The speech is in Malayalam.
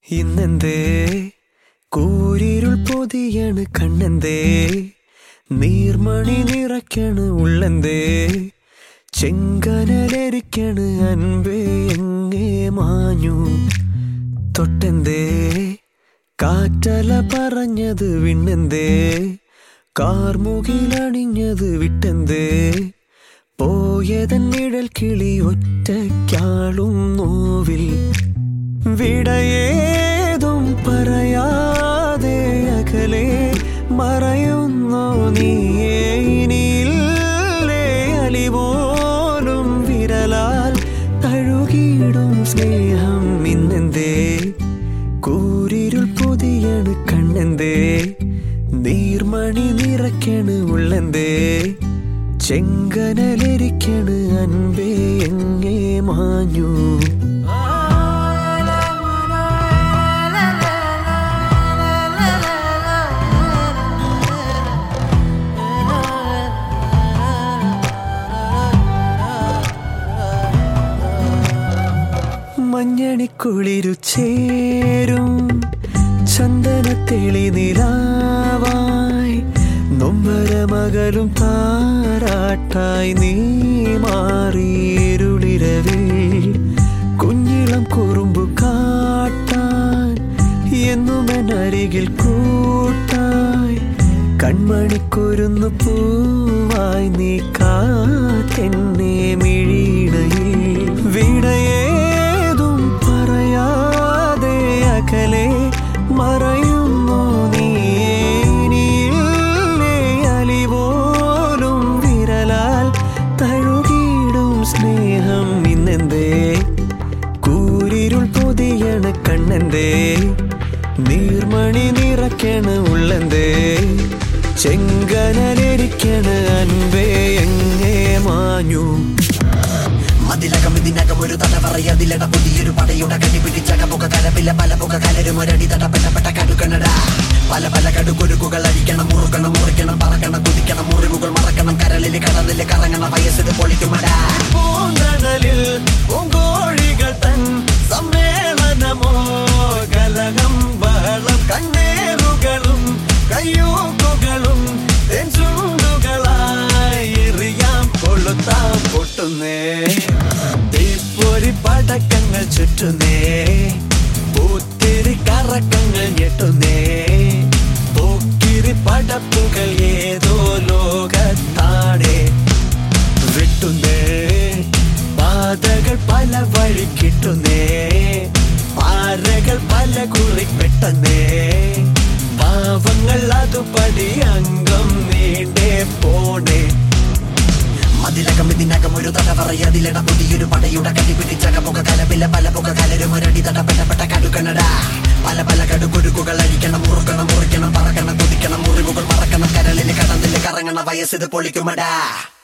ഇന്നെന്തേ കൂരിരുൾ പൊതിയണ് കണ്ണെന്തേ നീർമണി നിറയ്ക്കണ് ഉള്ളെന്തേ ചെങ്കനലരിക്കണ് അൻപേ എങ്ങേ മാഞ്ഞു തൊട്ടെന്തേ കാറ്റല പറഞ്ഞത് വിണ്ണെന്തേ കാർമുകിലണിഞ്ഞത് വിട്ടെന്തേ പോയതൻ നിഴൽ കിളി ഒറ്റയ്ക്കാളും നോവിൽ വിടയേതും പറയാതെ അകലെ മറയുന്നോ നീയേ ഇനിയില്ലേ അലിപോലും വിരലാൽ തഴുകിയിടും സ്നേഹം ഇന്നെന്തേ കൂരിരുൾ പൊതിയണ് കണ്ണെന്തേ നീർമണി നിറയ്ക്കണ് ഉള്ളെന്തേ ചെങ്കനലരിക്കണ് അൻപേ എങ്ങേ മാഞ്ഞു മഞ്ഞണിക്കുളിരു ചേരും ചന്ദനത്തെളി നിലാവായി നൊമ്പരമകലും താരാട്ടായി നീ മാറിയിരുളിരവിൽ കുഞ്ഞിളം കുറുമ്പു കാട്ടാൻ എന്നുമെന്നരികിൽ കൂട്ടായി കൺമണിക്കൊരുന്നു പൂവായി നീ കാത്തെന്നെ മിഴിയിടയിൽ വിടയേതും പറയാതെ അകലെ മറയുന്നു നീയേ ഇനിയില്ലേ അലിപോലും വിരലാൽ തഴുകിയിടും സ്നേഹം ഇന്നെന്തേ കൂരിരുൾ പൊതിയണ കണ്ണെന്തേ നീർമണി നിറയ്ക്കണ ഉള്ളെന്തേ ചെങ്കനലരിക്കണ അൻപേ എങ്ങേ മാഞ്ഞു മതിലകം ഇതിനകം ഒരു തലവറയതിലട പുതിയൊരു പടയുടെ കടി പിടിച്ചക പുക കലപില പല പുക കലരും ഒരടി തടപ്പെട്ടപ്പെട്ട കടുക്കണട പല പല കടുകൊരുക്കുകൾ അടിക്കണം മുറുക്കണം മുറിക്കണം പറക്കണം കുതിക്കണം മുറിവുകൾ മറക്കണം കരളിൽ കടലിൽ കറങ്ങണം വയസ്സിത് പൊളിക്കുമടാ പൂന്തണലിൽ പൂങ്കോഴികൾ തൻ സമ്മേളനമോ കലകം ബഹളം കണ്ണേറുകളും കയ്യൂക്കുകളും തെൻചുണ്ടുകളായി എറിയാം കൊളുത്താം പൊട്ടുന്നേ തീപ്പൊരി പടക്കങ്ങൾ ചുറ്റുന്നേ പൂത്തിരി കറക്കങ്ങൾ ഞെട്ടുന്നേ പോക്കിരി പടപ്പുകൾ ഏതോ ലോകത്താണേ വിട്ടുന്നേ പാതകൾ പല വഴി കിട്ടുന്നേ പാറകൾ പല കുറി പെട്ടെന്നേ പാവങ്ങൾ അതുപടി അംഗം നീണ്ടേ പോണേ മതിലകം ഇതിനകം ഒരു തലവറയതിലട പുതിയൊരു പടയുടെ കടി പിടിച്ചക പുക കലപില പല പുക കലരും ഒരടി തടപ്പെട്ടപ്പെട്ട കടുക്കണട പല പല കടുകൊരുക്കുകൾ അഴിക്കണം മുറുക്കണം മുറിക്കണം പറക്കണം കുതിക്കണം മുറിവുകൾ മറക്കണം കരളിൽ കടന്നിൽ കറങ്ങണ വയസ്സിത് പൊളിക്കുമടാ